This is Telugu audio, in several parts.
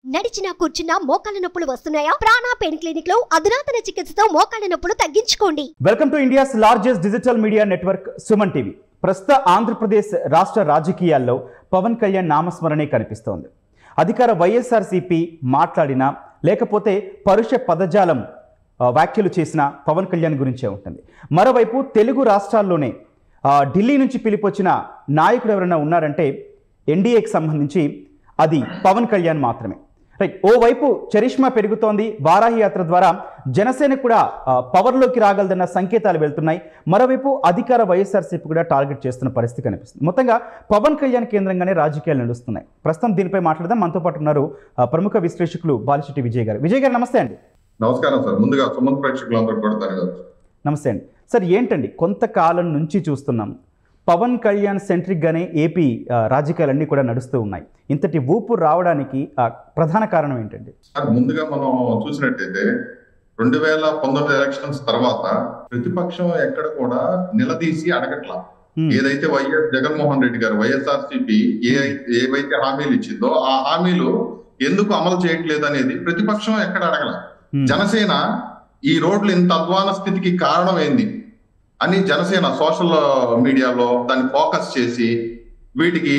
నడిచినా కూర్చున్నా మోకాళ్ళ నొప్పులు వస్తున్నాయా ప్రాణా పెయిన్ క్లినిక్ లో అధునాతన చికిత్సతో మోకాళ్ళ నొప్పులు తగ్గించుకోండి welcome to India's largest digital media network Suman TV ప్రస్తుత ఆంధ్రప్రదేశ్ రాష్ట్ర రాజకీయాల్లో పవన్ కళ్యాణ్ నామస్మరణే కనిపిస్తోంది అధికార వైఎస్ఆర్సీపీ మాట్లాడినా లేకపోతే పరుష పదజాలం ఆ, వ్యాఖ్యలు చేసిన పవన్ కళ్యాణ్ గురించే ఉంటుంది మరోవైపు తెలుగు రాష్ట్రాల్లోనే ఆ, ఢిల్లీ నుంచి పిలిపొచ్చిన నాయకుడు ఎవరైనా ఉన్నారంటే ఎన్డీఏకి సంబంధించి అది పవన్ కళ్యాణ్ మాత్రమే రైట్ ఓవైపు చరిష్మా పెరుగుతోంది వారాహి యాత్ర ద్వారా జనసేన కూడా ఆ, పవర్లోకి రాగలదన్న సంకేతాలు వెళ్తున్నాయి మరోవైపు అధికార వైఎస్ఆర్సీపీ కూడా టార్గెట్ చేస్తున్న పరిస్థితి కనిపిస్తుంది మొత్తంగా పవన్ కళ్యాణ్ కేంద్రంగానే రాజకీయాలు నడుస్తున్నాయి ప్రస్తుతం దీనిపై మాట్లాడదాం మనతో పాటు ఉన్నారు ఆ, ప్రముఖ విశ్లేషకులు బాలిశెట్టి విజయ్ గారు విజయ్ గారు నమస్తే అండి నమస్కారం సార్ ముందుగా సుమన్ ప్రేక్షకులందరూ కూడా ధన్యవాదాలు నమస్తే అండి సార్ ఏంటండి కొంతకాలం నుంచి చూస్తున్నాం పవన్ కళ్యాణ్ సెంట్రిక్గానే ఏపీ ఆ, రాజకీయాలన్నీ కూడా నడుస్తూ ఉన్నాయి ఇంతటి ఊపు రావడానికి ఆ, ప్రధాన కారణం ఏంటండి సార్ ముందుగా మనం చూసినట్టయితే రెండు వేల పంతొమ్మిది ఎలక్షన్స్ తర్వాత ప్రతిపక్షం ఎక్కడ కూడా నిలదీసి అడగట్లా హ్మ్. ఏదైతే వైఎస్ జగన్మోహన్ రెడ్డి గారు వైఎస్ఆర్సీపీ ఏ ఏవైతే హామీలు ఇచ్చిందో ఆ హామీలు ఎందుకు అమలు చేయట్లేదు అనేది ప్రతిపక్షం ఎక్కడ అడగల హ్మ్. జనసేన ఈ రోడ్లు ఇంత అధ్వాన స్థితికి కారణం ఏంది అని జనసేన సోషల్ మీడియాలో దాన్ని ఫోకస్ చేసి వీటికి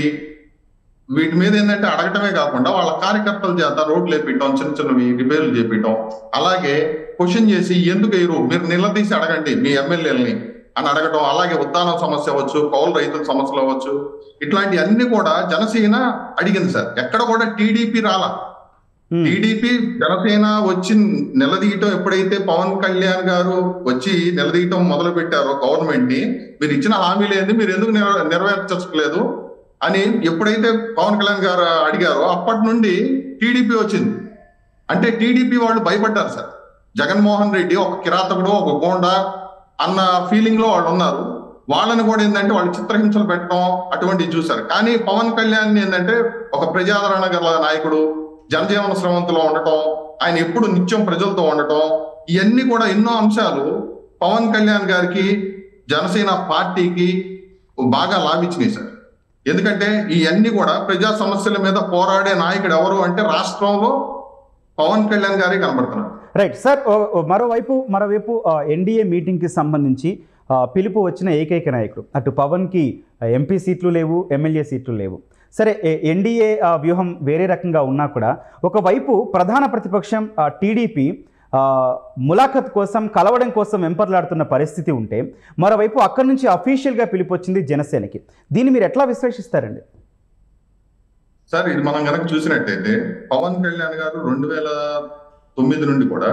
వీటి మీద ఏంటంటే అడగటమే కాకుండా వాళ్ళ కార్యకర్తల చేత రోడ్లు వేపించడం చిన్న చిన్నవి రిపేర్లు చేపించడం అలాగే క్వశ్చన్ చేసి ఎందుకు వేయరు మీరు నిలదీసి అడగండి మీ ఎమ్మెల్యేలని అని అడగటం అలాగే ఉత్తానం సమస్య అవ్వచ్చు కౌలు రైతుల సమస్యలు అవ్వచ్చు ఇట్లాంటి అన్ని కూడా జనసేన అడిగింది సార్ ఎక్కడ కూడా టీడీపీ రాలా హ్మ్. టీడీపీ జనసేన వచ్చి నిలదీయటం ఎప్పుడైతే పవన్ కళ్యాణ్ గారు వచ్చి నిలదీయటం మొదలు పెట్టారో గవర్నమెంట్ ని మీరు ఇచ్చిన హామీలు ఏంది మీరు ఎందుకు నెర- నెరవేర్చలేదు అని ఎప్పుడైతే పవన్ కళ్యాణ్ గారు అడిగారో అప్పటి నుండి టీడీపీ వచ్చింది అంటే టీడీపీ వాళ్ళు భయపడ్డారు సార్ జగన్మోహన్ రెడ్డి ఒక కిరాతకుడు ఒక గోండా అన్న ఫీలింగ్ లో వాళ్ళు ఉన్నారు వాళ్ళని కూడా ఏంటంటే వాళ్ళు చిత్రహింసలు పెట్టడం అటువంటివి చూశారు కానీ పవన్ కళ్యాణ్ ఏంటంటే ఒక ప్రజాదరణ గల నాయకుడు జనజీవన స్రవంతిలో ఉండటం ఆయన ఎప్పుడు నిత్యం ప్రజలతో ఉండటం ఇవన్నీ కూడా ఎన్నో అంశాలు పవన్ కళ్యాణ్ గారికి జనసేన పార్టీకి బాగా లాభించినాయి సార్ ఎందుకంటే ఇవన్నీ కూడా ప్రజా సమస్యల మీద పోరాడే నాయకుడు ఎవరు అంటే రాష్ట్రంలో పవన్ కళ్యాణ్ గారే కనబడుతున్నారు రైట్ సార్ ఓ- ఓ మరోవైపు మరోవైపు ఎన్డీఏ మీటింగ్కి సంబంధించి ఆ, పిలుపు వచ్చిన ఏకైక నాయకుడు అటు పవన్కి ఎంపీ సీట్లు లేవు ఎమ్మెల్యే సీట్లు లేవు సరే ఎన్డీఏ వ్యూహం వేరే రకంగా ఉన్నా కూడా ఒకవైపు ప్రధాన ప్రతిపక్షం టీడీపీ ములాఖత్ కోసం కలవడం కోసం వెంపర్లాడుతున్న పరిస్థితి ఉంటే మరోవైపు అక్కడి నుంచి అఫీషియల్గా పిలుపు వచ్చింది జనసేనకి దీన్ని మీరు ఎట్లా విశ్లేషిస్తారండి సార్ ఇది మనం కనుక చూసినట్టయితే పవన్ కళ్యాణ్ గారు రెండు వేల తొమ్మిది నుండి కూడా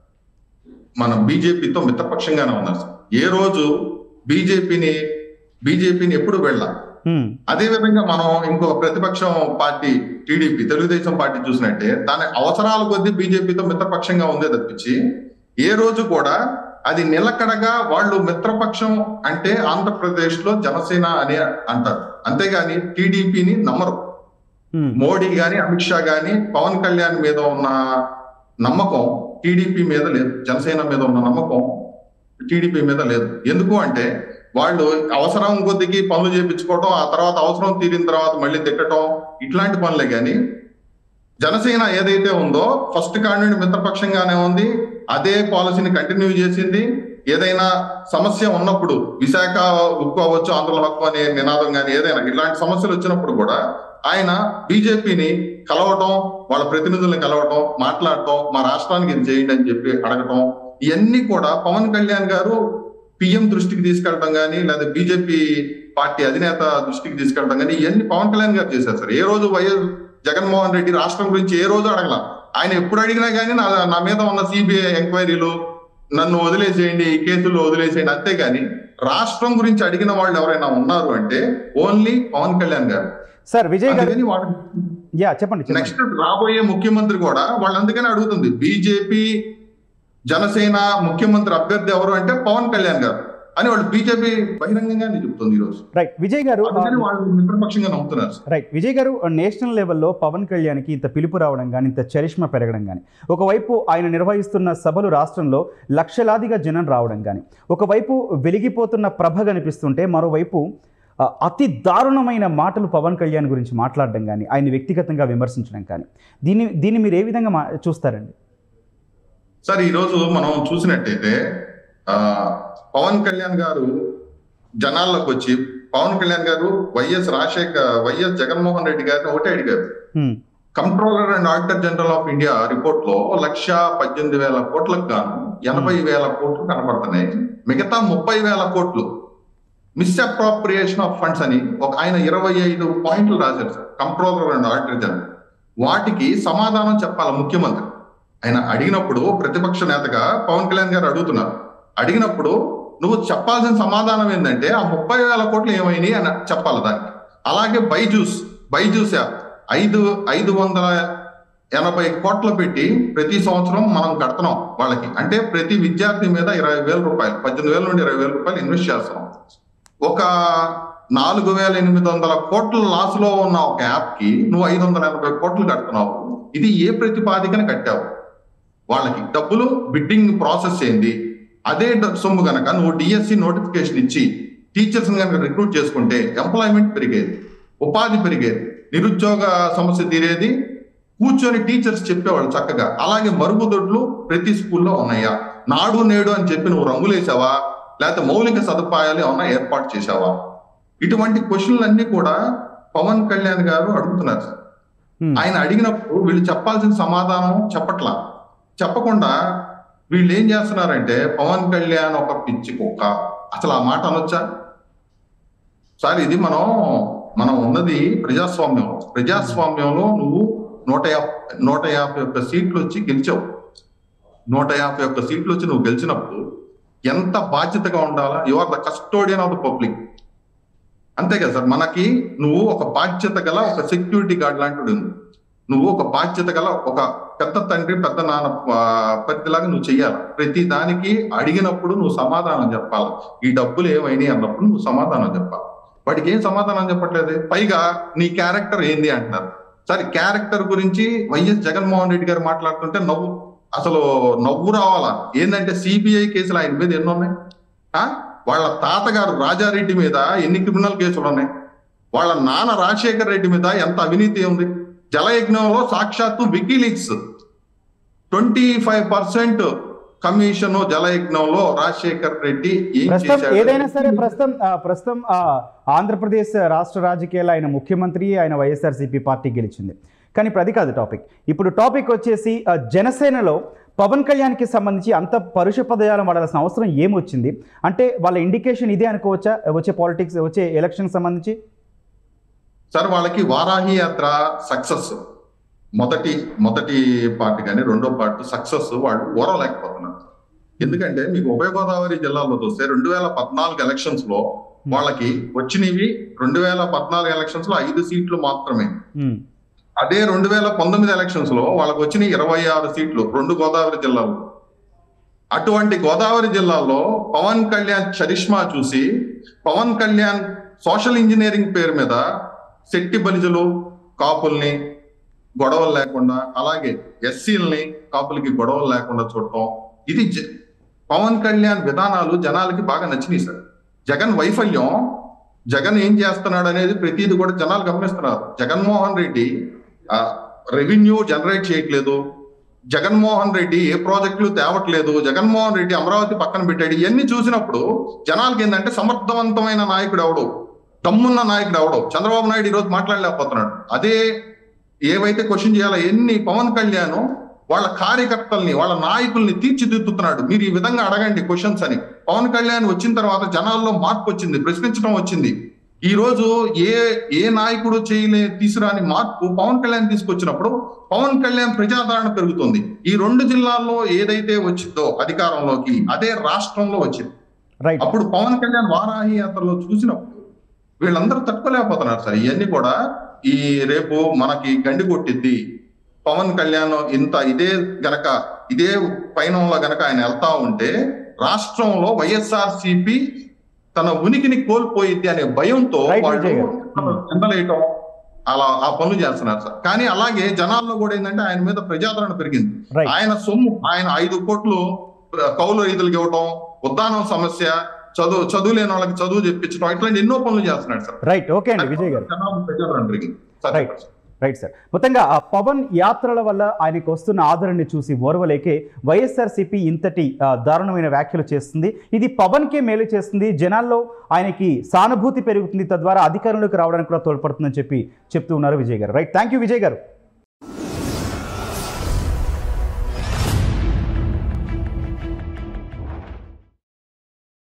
మన బీజేపీతో మిత్రపక్షంగానే ఉన్నారు సార్ ఏ రోజు బీజేపీని బీజేపీని ఎప్పుడు వెళ్ళాం హ్మ్, అదే విధంగా మనం ఇంకో ప్రతిపక్షం పార్టీ టీడీపీ తెలుగుదేశం పార్టీ చూసినట్టే దాని అవసరాల కొద్దీ బీజేపీతో మిత్రపక్షంగా ఉందే తప్పించి ఏ రోజు కూడా అది నిలకడగా వాళ్ళు మిత్రపక్షం అంటే ఆంధ్రప్రదేశ్ లో జనసేన అని అంటారు అంతేగాని టీడీపీని నమ్మరు హ్మ్, మోడీ గాని అమిత్ షా గాని పవన్ కళ్యాణ్ మీద ఉన్న నమ్మకం టీడీపీ మీద లేదు జనసేన మీద ఉన్న నమ్మకం టీడీపీ మీద లేదు ఎందుకు అంటే వాళ్ళు అవసరం కొద్దికి పనులు చేపించుకోవటం ఆ తర్వాత అవసరం తీరిన తర్వాత మళ్ళీ తిట్టడం ఇట్లాంటి పనులే కానీ జనసేన ఏదైతే ఉందో ఫస్ట్ కాడి నుండి మిత్రపక్షంగానే ఉంది అదే పాలసీని కంటిన్యూ చేసింది ఏదైనా సమస్య ఉన్నప్పుడు విశాఖ ఉక్కు అవ్వచ్చు ఆంధ్రుల హక్కు అనే నినాదం కానీ ఏదైనా ఇలాంటి సమస్యలు వచ్చినప్పుడు కూడా ఆయన బీజేపీని కలవటం వాళ్ళ ప్రతినిధుల్ని కలవటం మాట్లాడటం మా రాష్ట్రానికి ఇది చేయండి అని చెప్పి అడగటం ఇవన్నీ కూడా పవన్ కళ్యాణ్ గారు పిఎం దృష్టికి తీసుకెళ్ళడం కానీ లేదా బీజేపీ పార్టీ అధినేత దృష్టికి తీసుకెళ్ళడం కానీ ఇవన్నీ పవన్ కళ్యాణ్ గారు చేశారు సార్ ఏ రోజు వైఎస్ జగన్మోహన్ రెడ్డి రాష్ట్రం గురించి ఏ రోజు అడగల ఆయన ఎప్పుడు అడిగినా కానీ నా నా మీద ఉన్న సిబిఐ ఎంక్వైరీలు నన్ను వదిలేసేయండి ఈ కేసులు వదిలేసేయండి అంతేగాని రాష్ట్రం గురించి అడిగిన వాళ్ళు ఎవరైనా ఉన్నారు అంటే ఓన్లీ పవన్ కళ్యాణ్ గారు సార్ విజయ్ గారు అందుకని వాళ్ళు యా చెప్పండి చెప్పండి నెక్స్ట్ రాబోయే ముఖ్యమంత్రి కూడా వాళ్ళు అందుకనే అడుగుతుంది బీజేపీ జనసేన ముఖ్యమంత్రి అభ్యర్థి ఎవరు అంటే పవన్ కళ్యాణ్ గారు అని వాళ్ళు బీజేపీ బహిరంగంగానే చెప్తుంది ఈ రోజు రైట్ విజయ్ గారు అందుకని వాళ్ళు మిత్రపక్షంగా నమ్ముతున్నారు సార్. రైట్ విజయ్ గారు నేషనల్ లెవెల్లో పవన్ కళ్యాణ్కి ఇంత పిలుపు రావడం కానీ ఇంత చరిష్మ పెరగడం కానీ ఒకవైపు ఆయన నిర్వహిస్తున్న సభలు రాష్ట్రంలో లక్షలాదిగా జనం రావడం కానీ ఒకవైపు వెలిగిపోతున్న ప్రభ కనిపిస్తుంటే మరోవైపు ఆ, అతి దారుణమైన మాటలు పవన్ కళ్యాణ్ గురించి మాట్లాడడం కానీ ఆయన వ్యక్తిగతంగా విమర్శించడం కానీ దీన్ని దీన్ని మీరు ఏ విధంగా మా చూస్తారండి సార్ ఈ రోజు మనం చూసినట్టయితే ఆ పవన్ కళ్యాణ్ గారు జనాల్లోకి వచ్చి పవన్ కళ్యాణ్ గారు వైఎస్ రాజశేఖర్ వైఎస్ జగన్మోహన్ రెడ్డి గారిని ఒకటే అడిగారు హ్మ్, Controller and Auditor General of India report లో లక్ష పద్దెనిమిది వేల కోట్లకు గాను ఎనభై వేల కోట్లు కనబడుతున్నాయి మిగతా ముప్పై వేల కోట్లు మిస్అప్రాప్రియేషన్ ఆఫ్ ఫండ్స్ అని ఒక ఆయన ఇరవై ఐదు పాయింట్లు రాశారు sir Controller and Auditor General వాటికి సమాధానం చెప్పాలి ముఖ్యమంత్రి ఆయన అడిగినప్పుడు ప్రతిపక్ష నేతగా పవన్ కళ్యాణ్ గారు అడుగుతున్నారు అడిగినప్పుడు నువ్వు చెప్పాల్సిన సమాధానం ఏంటంటే ఆ ముప్పై వేల కోట్లు ఏమైనాయి అని చెప్పాలి దానికి అలాగే బైజూస్ బైజూస్ యాప్ ఐదు ఐదు వందల ఎనభై కోట్లు పెట్టి ప్రతి సంవత్సరం మనం కడుతున్నాం వాళ్ళకి అంటే ప్రతి విద్యార్థి మీద ఇరవై వేల రూపాయలు పద్దెనిమిది వేల నుండి ఇరవై వేల రూపాయలు ఇన్వెస్ట్ చేస్తున్నాం ఒక నాలుగు వేల ఎనిమిది వందల కోట్ల లాస్ లో ఉన్న ఒక యాప్ కి నువ్వు ఐదు వందల ఎనభై కోట్లు కడుతున్నావు ఇది ఏ ప్రతిపాదికన కట్టావు వాళ్ళకి డబ్బులు బిడ్డింగ్ ప్రాసెస్ ఏంది అదే డ- సొమ్ము గనక నువ్వు డిఎస్సి నోటిఫికేషన్ ఇచ్చి టీచర్స్ కనుక రిక్రూట్ చేసుకుంటే ఎంప్లాయ్మెంట్ పెరిగేది ఉపాధి పెరిగేది నిరుద్యోగ సమస్య తీరేది కూర్చొని టీచర్స్ చెప్పేవాళ్ళు చక్కగా అలాగే మరుగుదొడ్లు ప్రతి స్కూల్లో ఉన్నాయా నాడు నేడు అని చెప్పి నువ్వు రంగులేసావా లేకపోతే మౌలిక సదుపాయాలు ఏమన్నా ఏర్పాటు చేశావా ఇటువంటి క్వశ్చన్లన్నీ కూడా పవన్ కళ్యాణ్ గారు అడుగుతున్నారు సార్ హ్మ్. ఆయన అడిగినప్పుడు వీళ్ళు చెప్పాల్సిన సమాధానం చెప్పట్లా చెప్పకుండా వీళ్ళు ఏం చేస్తున్నారంటే పవన్ కళ్యాణ్ ఒక పిచ్చి కుక్క అసలు ఆ మాట అనొచ్చా సార్ ఇది మనం మనం ఉన్నది ప్రజాస్వామ్యం ప్రజాస్వామ్యంలో నువ్వు నూట యాభై నూట యాభై ఒక్క సీట్లు వచ్చి గెలిచావు నూట యాభై ఒక్క సీట్లు వచ్చి నువ్వు గెలిచినప్పుడు ఎంత బాధ్యతగా ఉండాలా you are the custodian of the public అంతే కదా సార్ మనకి నువ్వు ఒక బాధ్యత గల ఒక సెక్యూరిటీ గార్డ్ లాంటిది ఉంది నువ్వు ఒక బాధ్యత గల ఒక పెద్ద తండ్రి పెద్ద నాన్న ఆ, పరిధిలాగా నువ్వు చెయ్యాలి ప్రతి దానికి అడిగినప్పుడు నువ్వు సమాధానం చెప్పాలి ఈ డబ్బులు ఏమైనాయి అన్నప్పుడు నువ్వు సమాధానం చెప్పాలి వాడికి ఏం సమాధానం చెప్పట్లేదు పైగా నీ క్యారెక్టర్ ఏంది అంటున్నారు సరే క్యారెక్టర్ గురించి వైఎస్ జగన్మోహన్ రెడ్డి గారు మాట్లాడుతుంటే నవ్వు అసలు నవ్వు రావాలా ఏంటంటే సిబిఐ కేసులు ఆయన మీద ఎన్ని ఉన్నాయి ఆ? వాళ్ళ తాతగారు రాజారెడ్డి మీద ఎన్ని క్రిమినల్ కేసులు ఉన్నాయి వాళ్ళ నాన్న రాజశేఖర్ రెడ్డి మీద ఎంత అవినీతి ఉంది జలయజ్ఞంలో సాక్షాత్తు WikiLeaks twenty five percent commission జలయజ్ఞంలో రాజశేఖర్ రెడ్డి ఏం ప్రస్తుతం చేశాడు? ఏదైనా సరే ప్రస్తుతం ఆ, ప్రస్తుతం ఆ, ఆంధ్రప్రదేశ్ రాష్ట్ర రాజకీయాల్లో ఆయన ముఖ్యమంత్రి ఆయన వైఎస్ఆర్సీపీ పార్టీ గెలిచింది కానీ ఇప్పుడు అది కాదు టాపిక్ ఇప్పుడు టాపిక్ వచ్చేసి ఆ, జనసేనలో పవన్ కళ్యాణ్కి సంబంధించి అంత పరుష పదయాలు వాడాల్సిన అవసరం ఏమొచ్చింది అంటే వాళ్ళ ఇండికేషన్ ఇదే అనుకోవచ్చా వచ్చే పాలిటిక్స్ వచ్చే ఎలక్షన్ సంబంధించి సార్ వాళ్ళకి వారాహి యాత్ర సక్సెస్ మొదటి మొదటి పార్ట్ కానీ రెండో పార్ట్ సక్సెస్ వాళ్ళు ఓరలేకపోతున్నారు ఎందుకంటే మీకు ఉభయ గోదావరి జిల్లాలో చూస్తే రెండు వేల పద్నాలుగు ఎలక్షన్స్ లో వాళ్ళకి వచ్చినవి రెండు వేల పద్నాలుగు ఎలక్షన్స్ లో ఐదు సీట్లు మాత్రమే ఉమ్, అదే రెండు వేల పంతొమ్మిది ఎలక్షన్స్ లో వాళ్ళకి వచ్చిన ఇరవై ఆరు సీట్లు రెండు గోదావరి జిల్లాలో అటువంటి గోదావరి జిల్లాలో పవన్ కళ్యాణ్ చరిష్మా చూసి పవన్ కళ్యాణ్ సోషల్ ఇంజనీరింగ్ పేరు మీద శెట్టి బలిజలు కాపుల్ని గొడవలు లేకుండా అలాగే ఎస్సీలని కాపులకి గొడవలు లేకుండా చూడటం ఇది జ- పవన్ కళ్యాణ్ విధానాలు జనాలకి బాగా నచ్చినాయి సార్ జగన్ వైఫల్యం జగన్ ఏం చేస్తున్నాడు అనేది ప్రతిదీ కూడా జనాలు గమనిస్తున్నారు జగన్మోహన్ రెడ్డి రెవెన్యూ జనరేట్ చేయట్లేదు జగన్మోహన్ రెడ్డి ఏ ప్రాజెక్టులు తేవట్లేదు జగన్మోహన్ రెడ్డి అమరావతి పక్కన పెట్టాడు ఇవన్నీ చూసినప్పుడు జనాలకి ఏంటంటే సమర్థవంతమైన నాయకుడు ఎవడు దమ్మున్న నాయకుడు ఎవడు చంద్రబాబు నాయుడు ఈరోజు మాట్లాడలేకపోతున్నాడు అదే ఏవైతే క్వశ్చన్ చేయాలో ఎన్ని పవన్ కళ్యాణ్ వాళ్ళ కార్యకర్తల్ని వాళ్ళ నాయకుల్ని తీర్చిదిద్దుతున్నాడు మీరు ఈ విధంగా అడగండి క్వశ్చన్స్ అని పవన్ కళ్యాణ్ వచ్చిన తర్వాత జనాల్లో మార్పు వచ్చింది ప్రశ్నించడం వచ్చింది ఈ రోజు ఏ ఏ నాయకుడు చేయలే తీసుకురాని మార్పు పవన్ కళ్యాణ్ తీసుకొచ్చినప్పుడు పవన్ కళ్యాణ్ ప్రజాదరణ పెరుగుతుంది ఈ రెండు జిల్లాల్లో ఏదైతే వచ్చిందో అధికారంలోకి అదే రాష్ట్రంలో వచ్చింది రైట్ అప్పుడు పవన్ కళ్యాణ్ వారాహి యాత్రలో చూసినప్పుడు వీళ్ళందరూ తట్టుకోలేకపోతున్నారు సార్ ఇవన్నీ కూడా ఈ రేపు మనకి గండి కొట్టిద్ది పవన్ కళ్యాణ్ ఇంత ఇదే గనక ఇదే పయనంలో గనక ఆయన వెళ్తా ఉంటే రాష్ట్రంలో వైఎస్ఆర్ సిపి తన ఉనికిని కోల్పోయిద్ది అనే భయంతో Right, వాళ్ళు విజయ్ గారు. ఎండలేయటం అలా ఆ పనులు చేస్తున్నారు సార్ కానీ అలాగే జనాల్లో కూడా ఏంటంటే ఆయన మీద ప్రజాదరణ పెరిగింది రైట్ ఆయన సొమ్ము ఆయన ఐదు కోట్లు కౌలు రైతులకు ఇవ్వటం ఉద్దానం సమస్య చదువు చదువు లేని వాళ్ళకి చదువు చెప్పించడం ఇట్లాంటి ఎన్నో పనులు చేస్తున్నాడు సార్ రైట్ ఓకే అండి విజయ్ గారు జనాలు పెట్టారండ్రికి. సార్ రైట్ రైట్ సార్ మొత్తంగా ఆ పవన్ యాత్రల వల్ల ఆయనకు వస్తున్న ఆదరణని చూసి ఓర్వలేకే వైఎస్ఆర్సీపీ ఇంతటి ఆ, దారుణమైన వ్యాఖ్యలు చేస్తుంది ఇది పవన్కే మేలు చేస్తుంది జనాల్లో ఆయనకి సానుభూతి పెరుగుతుంది తద్వారా అధికారంలోకి రావడానికి కూడా తోడ్పడుతుందని చెప్పి చెప్తూ ఉన్నారు విజయ్ గారు రైట్ థ్యాంక్ యూ విజయ్ గారు